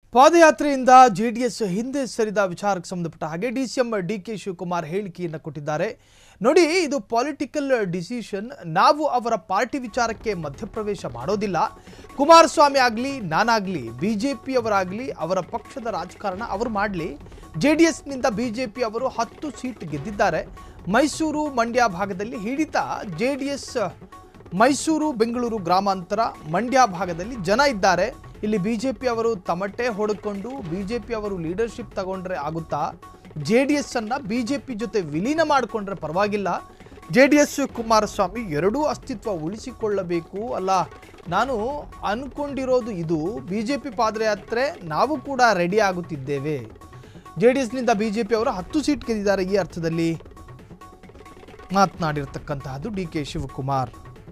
ಪಾದಯಾತ್ರೆಯಿಂದ JDS ಹಿಂದೆ ಸರಿದ ವಿಚಾರಕ್ಕೆ ಸಂಬಂಧಪಟ್ಟ ಹಾಗೆ D C M D K Shivakumar ಹೇಳಿಕೆಯನ್ನು ಕೊಟ್ಟಿದ್ದಾರೆ ನೋಡಿ ಇದು ಪೊಲಿಟಿಕಲ್ ಡಿಸಿಷನ್ ನಾವು ಅವರ ಪಾರ್ಟಿ ವಿಚಾರಕ್ಕೆ ಮಧ್ಯಪ್ರವೇಶ ಮಾಡೋದಿಲ್ಲ ಕುಮಾರಸ್ವಾಮಿ ಆಗಲಿ ನಾನಾಗಲಿ ಬಿ ಜೆ ಪಿಯವರಾಗಲಿ ಅವರ ಪಕ್ಷದ ರಾಜಕಾರಣ ಅವರು ಮಾಡಲಿ ಜೆ ಡಿ ಎಸ್ನಿಂದ ಬಿ ಜೆ ಪಿ ಅವರು ಹತ್ತು ಸೀಟ್ ಗೆದ್ದಿದ್ದಾರೆ ಮೈಸೂರು ಮಂಡ್ಯ ಭಾಗದಲ್ಲಿ ಹಿಡಿತ J D S Mysuru Bengaluru ಗ್ರಾಮಾಂತರ ಮಂಡ್ಯ ಭಾಗದಲ್ಲಿ ಜನ ಇದ್ದಾರೆ ಇಲ್ಲಿ ಬಿಜೆಪಿ ಅವರು ತಮಟೆ ಹೊಡ್ಕೊಂಡು ಬಿಜೆಪಿ ಅವರು ಲೀಡರ್ಶಿಪ್ ತಗೊಂಡ್ರೆ ಆಗುತ್ತಾ ಜೆ ಡಿ ಎಸ್ ಅನ್ನ ಬಿಜೆಪಿ ಜೊತೆ ವಿಲೀನ ಮಾಡಿಕೊಂಡ್ರೆ ಪರವಾಗಿಲ್ಲ ಜೆ ಡಿ ಎಸ್ ಕುಮಾರಸ್ವಾಮಿ ಎರಡೂ ಅಸ್ತಿತ್ವ ಉಳಿಸಿಕೊಳ್ಳಬೇಕು ಅಲ್ಲ ನಾನು ಅನ್ಕೊಂಡಿರೋದು ಇದು ಬಿಜೆಪಿ ಪಾದಯಾತ್ರೆ ನಾವು ಕೂಡ ರೆಡಿ ಆಗುತ್ತಿದ್ದೇವೆ ಜೆ ಡಿ ಎಸ್ನಿಂದ ಬಿಜೆಪಿ ಅವರು ಹತ್ತು ಸೀಟ್ ಗೆದ್ದಿದ್ದಾರೆ ಈ ಅರ್ಥದಲ್ಲಿ ಮಾತನಾಡಿರ್ತಕ್ಕಂತಹದ್ದು ಡಿ ಕೆ ಶಿವಕುಮಾರ್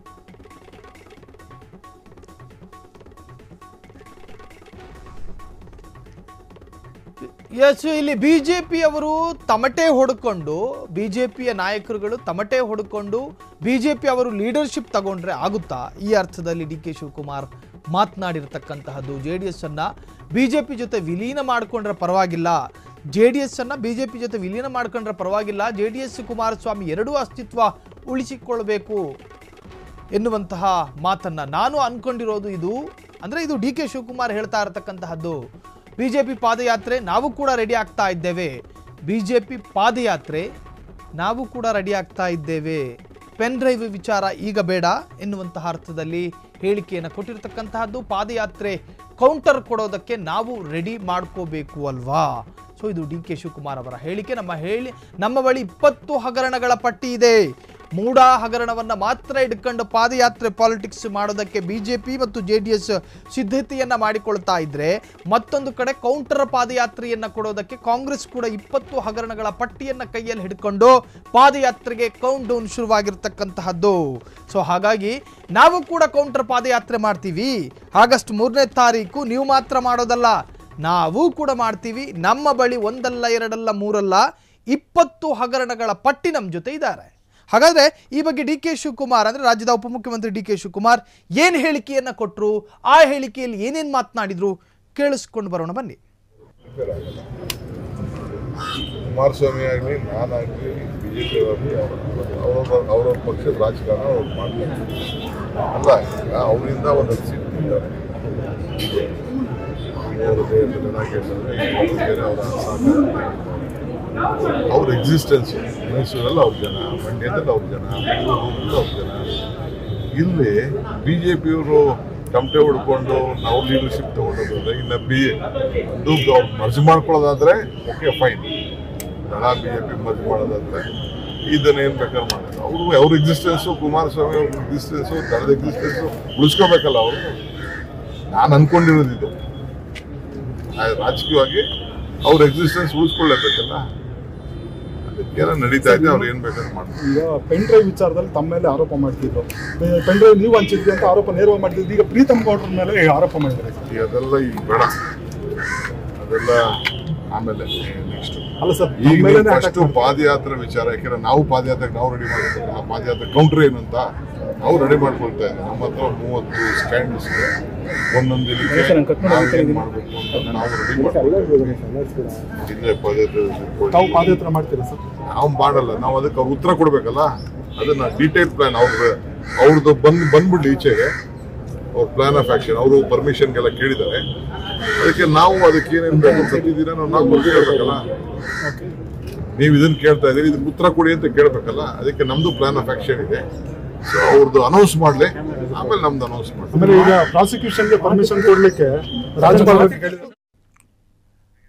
ಎಸ್ ಇಲ್ಲಿ ಬಿಜೆಪಿ ಅವರು ತಮಟೆ ಹೊಡ್ಕೊಂಡು ಬಿಜೆಪಿಯ ನಾಯಕರುಗಳು ತಮಟೆ ಹೊಡ್ಕೊಂಡು ಬಿಜೆಪಿ ಅವರು ಲೀಡರ್ಶಿಪ್ ತಗೊಂಡ್ರೆ ಆಗುತ್ತಾ ಈ ಅರ್ಥದಲ್ಲಿ ಡಿ ಕೆ ಶಿವಕುಮಾರ್ ಮಾತನಾಡಿರ್ತಕ್ಕಂತಹದ್ದು ಜೆ ಡಿ ಎಸ್ ಅನ್ನ ಬಿಜೆಪಿ ಜೊತೆ ವಿಲೀನ ಮಾಡಿಕೊಂಡ್ರೆ ಪರವಾಗಿಲ್ಲ ಜೆ ಡಿ ಎಸ್ ಅನ್ನ ಬಿಜೆಪಿ ಜೊತೆ ವಿಲೀನ ಮಾಡ್ಕೊಂಡ್ರೆ ಪರವಾಗಿಲ್ಲ ಜೆ ಡಿ ಎಸ್ ಕುಮಾರಸ್ವಾಮಿ ಎರಡೂ ಅಸ್ತಿತ್ವ ಉಳಿಸಿಕೊಳ್ಬೇಕು ಎನ್ನುವಂತಹ ಮಾತನ್ನ ನಾನು ಅನ್ಕೊಂಡಿರೋದು ಇದು ಅಂದ್ರೆ ಇದು ಡಿ ಕೆ ಶಿವಕುಮಾರ್ ಹೇಳ್ತಾ ಇರತಕ್ಕಂತಹದ್ದು ಬಿಜೆಪಿ ಪಾದಯಾತ್ರೆ ನಾವು ಕೂಡ ರೆಡಿ ಆಗ್ತಾ ಇದ್ದೇವೆ ಬಿಜೆಪಿ ಪಾದಯಾತ್ರೆ ನಾವು ಕೂಡ ರೆಡಿ ಆಗ್ತಾ ಇದ್ದೇವೆ ಪೆನ್ ಡ್ರೈವ್ ವಿಚಾರ ಈಗ ಬೇಡ ಎನ್ನುವಂತಹ ಅರ್ಥದಲ್ಲಿ ಹೇಳಿಕೆಯನ್ನು ಕೊಟ್ಟಿರ್ತಕ್ಕಂತಹದ್ದು ಪಾದಯಾತ್ರೆ ಕೌಂಟರ್ ಕೊಡೋದಕ್ಕೆ ನಾವು ರೆಡಿ ಮಾಡ್ಕೋಬೇಕು ಅಲ್ವಾ ಸೊ ಇದು ಡಿ ಕೆ ಶಿವಕುಮಾರ್ ಅವರ ಹೇಳಿಕೆ ನಮ್ಮ ಹೇಳಿ ನಮ್ಮ ಬಳಿ ಇಪ್ಪತ್ತು ಹಗರಣಗಳ ಪಟ್ಟಿ ಇದೆ ಮೂಡ ಹಗರಣವನ್ನ ಮಾತ್ರ ಇಟ್ಕೊಂಡು ಪಾದಯಾತ್ರೆ ಪಾಲಿಟಿಕ್ಸ್ ಮಾಡೋದಕ್ಕೆ ಬಿಜೆಪಿ ಮತ್ತು ಜೆ ಡಿ ಎಸ್ ಸಿದ್ಧತೆಯನ್ನ ಮಾಡಿಕೊಳ್ತಾ ಇದ್ರೆ ಮತ್ತೊಂದು ಕಡೆ ಕೌಂಟರ್ ಪಾದಯಾತ್ರೆಯನ್ನ ಕೊಡೋದಕ್ಕೆ ಕಾಂಗ್ರೆಸ್ ಕೂಡ ಇಪ್ಪತ್ತು ಹಗರಣಗಳ ಪಟ್ಟಿಯನ್ನ ಕೈಯಲ್ಲಿ ಹಿಡ್ಕೊಂಡು ಪಾದಯಾತ್ರೆಗೆ ಕೌಂಟ್ ಡೌನ್ ಶುರುವಾಗಿರ್ತಕ್ಕಂತಹದ್ದು ಸೊ ಹಾಗಾಗಿ ನಾವು ಕೂಡ ಕೌಂಟರ್ ಪಾದಯಾತ್ರೆ ಮಾಡ್ತೀವಿ ಆಗಸ್ಟ್ ಮೂರನೇ ತಾರೀಕು ನೀವು ಮಾತ್ರ ಮಾಡೋದಲ್ಲ ನಾವು ಕೂಡ ಮಾಡ್ತೀವಿ ನಮ್ಮ ಬಳಿ ಒಂದಲ್ಲ ಎರಡಲ್ಲ ಮೂರಲ್ಲ ಇಪ್ಪತ್ತು ಹಗರಣಗಳ ಪಟ್ಟಿ ನಮ್ಮ ಜೊತೆ ಇದ್ದಾರೆ ಹಾಗಾದ್ರೆ ಈ ಬಗ್ಗೆ ಡಿ ಕೆ ಶಿವಕುಮಾರ್ ಅಂದ್ರೆ ರಾಜ್ಯದ ಉಪಮುಖ್ಯಮಂತ್ರಿ ಡಿ ಕೆ ಶಿವಕುಮಾರ್ ಏನ್ ಹೇಳಿಕೆಯನ್ನ ಕೊಟ್ಟರು ಆ ಹೇಳಿಕೆಯಲ್ಲಿ ಏನೇನ್ ಮಾತನಾಡಿದ್ರು ಕೇಳಿಸ್ಕೊಂಡು ಬರೋಣ ಬನ್ನಿ ಕುಮಾರಸ್ವಾಮಿ ಆಗಲಿ ನಾನಾಗಲಿ ಬಿ ಜೆ ಪಿ ಆಗಲಿ ಅವರ ಅವರ ಪಕ್ಷದ ರಾಜಕಾರಣ ಅವ್ರು ಮಾಡಬೇಕು ಅಲ್ಲ ಈಗ ಅವರಿಂದ ಒಂದು ಸೀಟ್ ಇದ್ದಾರೆ ಅವ್ರ ಎಕ್ಸಿಸ್ಟೆನ್ಸ್ ಮೈಸೂರಲ್ಲಿ ಅವ್ರ ಜನ ಮಂಡ್ಯದಲ್ಲಿ ಅವ್ರ ಜನ ಬೆಂಗಳೂರಲ್ಲಿ ಅವ್ರ ಜನ ಇಲ್ಲಿ ಬಿ ಜೆ ಪಿಯವರು ತಮಟೆ ಹೊಡ್ಕೊಂಡು ನಾವು ಲೀಡರ್ಶಿಪ್ ತಗೊಂಡೋದ್ರೆ ಇನ್ನು ಬಿ ಅದು ಅವ್ರು ಮರ್ಜ್ ಮಾಡ್ಕೊಳ್ಳೋದಾದ್ರೆ ಓಕೆ ಫೈನ್ ದಳ ಬಿ ಜೆ ಪಿ ಮರ್ಜ್ ಮಾಡೋದಾದ್ರೆ ಇದನ್ನ ಏನ್ ಬೇಕಾದ್ರೆ ಮಾಡೋದು ಅವರು ಅವ್ರ ಎಕ್ಸಿಸ್ಟೆನ್ಸು ಕುಮಾರಸ್ವಾಮಿ ಅವ್ರ ಎಕ್ಸಿಸ್ಟೆನ್ಸು ದಳದ ಎಕ್ಸಿಸ್ಟೆನ್ಸು ಉಳಿಸ್ಕೋಬೇಕಲ್ಲ ಅವರು ನಾನು ಅನ್ಕೊಂಡಿರೋದು ಇದು ಆ, ರಾಜಕೀಯವಾಗಿ ಅವ್ರ ಎಕ್ಸಿಸ್ಟೆನ್ಸ್ ಉಳಿಸ್ಕೊಳ್ಳೇಬೇಕಲ್ಲ ಅದಕ್ಕೇನೋ ನಡೀತಾ ಇದೆ ಅವ್ರು ಏನ್ ಬೇಕಾದ್ರೆ ಮಾಡ್ತಾರೆ ಈಗ ಪೆನ್ ಡ್ರೈವ್ ವಿಚಾರದಲ್ಲಿ ತಮ್ಮ ಮೇಲೆ ಆರೋಪ ಮಾಡ್ತಿದ್ರು ಪೆನ್ ಡ್ರೈವ್ ನೀವು ಹಂಚಿದ್ರಿ ಅಂತ ಆರೋಪ ನೇರವಾಗಿ ಮಾಡ್ತಿದ್ರು ಈಗ ಪ್ರೀತಮ್ ಗೌಡ್ರ ಮೇಲೆ ಆರೋಪ ಮಾಡಿದ್ದಾರೆ ಈಗ ಅದೆಲ್ಲ ಈಗ ಬೇಡ ಅದೆಲ್ಲ ಆಮೇಲೆ ನೆಕ್ಸ್ಟ್ ಅಲ್ಲ ಸರ್ ಈಗ ತಮ್ಮ ಮೇಲೆನೇ ಫಸ್ಟ್ attack ಮಾಡ್ತಾರೆ. ಪಾದಯಾತ್ರೆ ವಿಚಾರ ಯಾಕಂದ್ರೆ ನಾವು ಪಾದಯಾತ್ರೆಗೆ ನಾವು ರೆಡಿ ಮಾಡ್ಕೊಳ್ತೀವಿ ಪಾದಯಾತ್ರೆ ಕೌಂಟ್ರ್ ಏನು ಅಂತ ನಾವು ರೆಡಿ ಮಾಡ್ಕೊಳ್ತಾ ಇದ್ದೀವಿ ನಮ್ಮ ಹತ್ರ ಒಂದು ಮೂವತ್ತು ಸ್ಟ್ಯಾಂಡ್ಸ್ ಒಂದೊಂದು ಇದಕ್ಕೆ ಸರ್, ನಾನು cut ಮಾಡಿ ನಾವು ಹೇಳ್ತಾ ಏನ್ ಇದ್ದೀನಿ. ಮಾಡ್ಬೇಕು ಅಂತ ನಾವು ರೆಡಿ ಮಾಡ್ಕೊಳ್ತೀವಿ ಹಿಂದೆ ಪಾದಯಾತ್ರೆ ತಾವು ಪಾದಯಾತ್ರೆ ಮಾಡ್ತೀರಾ ಸರ್ ನಾವು ಮಾಡಲ್ಲ ನಾವು ಅದಕ್ಕೆ ಅವ್ರು ಉತ್ತರ ಕೊಡ್ಬೇಕಲ್ಲ ಅದನ್ನ ಡೀಟೇಲ್ ಪ್ಲಾನ್ ಅವ್ರ ಅವ್ರದ್ದು ಬಂದ್ ಬಂದ್ಬಿಡ್ಲಿ ಈಚೆಗೆ ಅವ್ರ ಪ್ಲಾನ್ ಆಫ್ ಆಕ್ಷನ್ ಅವರು ಪರ್ಮಿಷನ್ಗೆಲ್ಲ ಕೇಳಿದ್ದಾರೆ ಅದಕ್ಕೆ ನಾವು ಅದಕ್ಕೆ ಏನೇನು ಬೇಕು ಪ್ರತಿದಿನ ನಾವು ನಾವು ಬಂದು ಕೇಳ್ಬೇಕಲ್ಲ ಓಕೆ ನೀವು ಇದನ್ನ ಕೇಳ್ತಾ ಇದ್ದೀರಿ ಇದಕ್ಕೆ ಉತ್ತರ ಕೊಡಿ ಅಂತ ಕೇಳ್ಬೇಕಲ್ಲ ಅದಕ್ಕೆ ನಮ್ದು ಪ್ಲಾನ್ ಆಫ್ ಆಕ್ಷನ್ ಇದೆ ಸೊ ಅವ್ರದ್ದು ಅನೌನ್ಸ್ ಮಾಡ್ಲಿ ಆಮೇಲೆ ನಮ್ದು ಅನೌನ್ಸ್ ಆಮೇಲೆ ಮಾಡ್ಲಿ ಈಗ ಪ್ರಾಸಿಕ್ಯೂಷನ್ಗೆ ಪರ್ಮಿಷನ್ ಕೊಡ್ಲಿಕ್ಕೆ ರಾಜ್ಯಪಾಲರಿಗೆ ಕೇಳಿದ್ರು